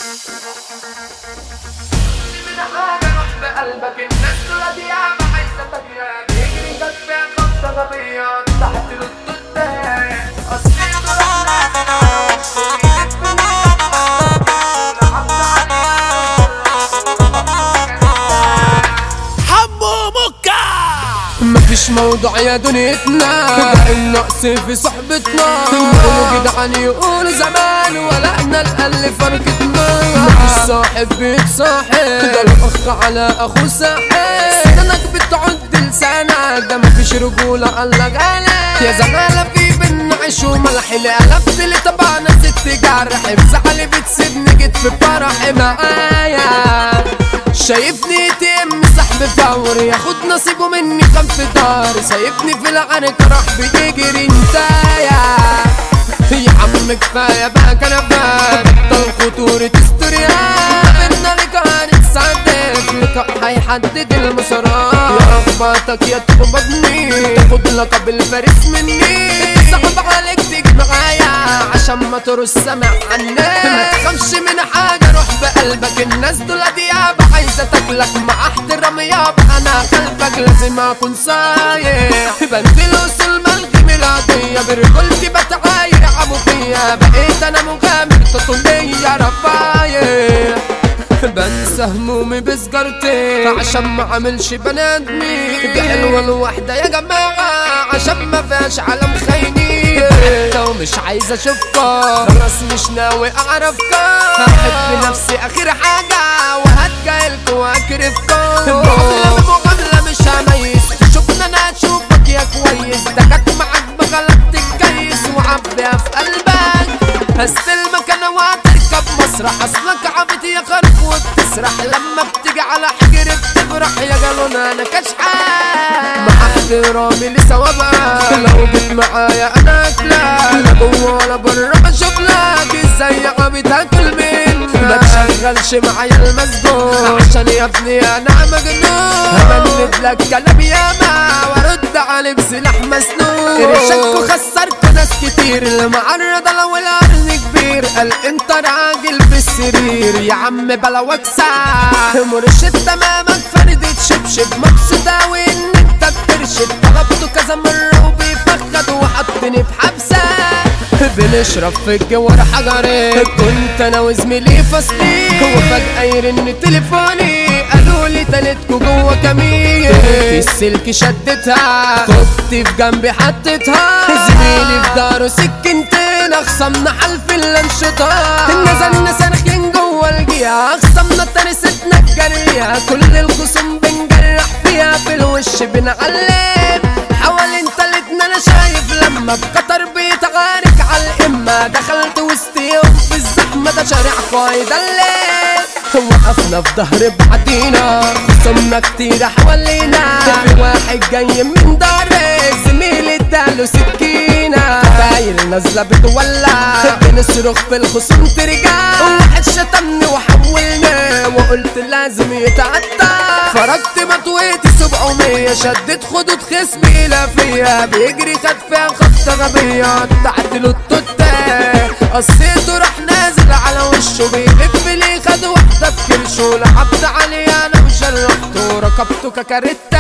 حاجة روح بقلبك الناس دول ياما عايزة تغيير يجري جت فيها خبطة غبية تحت التوتات أصل حمو مكة مفيش موضوع يا دنيتنا ده النقص في صحبتنا يقولوا جدعان يقولوا زمان ولا احنا القل فرقتنا مفيش صاحب بيتصاحب ده الاخ على اخوه ساحب سنانك بتعد لسانك ده مفيش رجولة قالك عليك يا زمالة في بينا عيش وملح اللي قلبت لي طبعا ست جرح بزعلي بتسيبني جيت في فرحي معايا شايفني يتم سحب فوري ياخد نصيبه مني كان في داري سايبني في العنك راح بيجري انتايا يا عم كفايه بقى كنبات بطل خطورة استوريات بينا لقاء نتصادف لقاء هيحدد المسارات يا اخباتك يا تقبضني تاخد لقب الفارس مني صعب عليك تيجي معايا عشان ما ترش سمع عني ما تخافش من حاجة روح بقلبك الناس دول ديابة عايزة تاكلك مع احترامي يابا انا خلفك لازم اكون صايع بنزل وصل ملغي ميلادية برجولتي بتعاير عمو فيا بقيت انا مغامر تطولية رفايع بنسى همومي بسجارتي عشان ما عملش بنادمي دي حلوة الوحدة يا جماعة عشان ما فيهاش عالم خاينين لو مش عايز اشوفك خلاص مش ناوي اعرفك هحب نفسي اخر حاجة وهتجاهلك واكرفكم معاملة بمعاملة مش هميز تشوفنا انا اشوفك يا كويس ده جت معاك بغلط الكيس وعبيها في قلبك هستلمك انا وهتركب مسرح اصلك عبيط يا خرف وبتسرح لما بتيجي على حجر بتفرح يا جالون انا كشحان مع احترامي لثوابك لو جيت معايا انا اكلك لا جوه ولا بره بشوف لك ازاي عبيط هاكل منك ما تشغلش معايا المسجون عشان يا ابني انا مجنون هبلد لك كلام ياما وارد عليه بسلاح مسنون رشك وخسرت ناس كتير المعرضة لو القرن كبير قال انت راجل في السرير يا عم بلا وكسة مرشد تمامك فردة شبشب مبسوط اوي ان انت بترشد طلبته كذا مرة وبيفخد وحطني في حبسة بنشرب في الجوار حجرين كنت انا وزميلي فاصلين وفجأة يرن تليفوني قالوا لي تالتكوا جوه كمين في السلك شدتها خدت في جنبي حطيتها زميلي في داره سكنتين اخصمنا حلف الانشطة نزلنا صارخين جوه الجيا اخصمنا ترستنا الجرية كل الخصوم بنجرح فيها في الوش بنعلم حوالين تالتنا انا شايف لما بقطر بيتعارك على الامة دخلت وسطيهم في الزحمة ده شارع قايد الليل وقفنا في ظهر بعدينا خصمنا كتير حوالينا في واحد جاي من داري زميلي اداله سكينة داير نازلة بتولع بنصرخ في الخصوم ترجع واحد شتمني وحولني وقلت لازم يتعدى فرجت مطويتي 700 شدت خدود خصمي لا فيها بيجري خد فيها خبطة غبية تحت له التوتة قصيته راح نازل على وشه بيلف لي خد واحدة في كرشه لعبت عليه انا وشرحته ركبته ككاريتا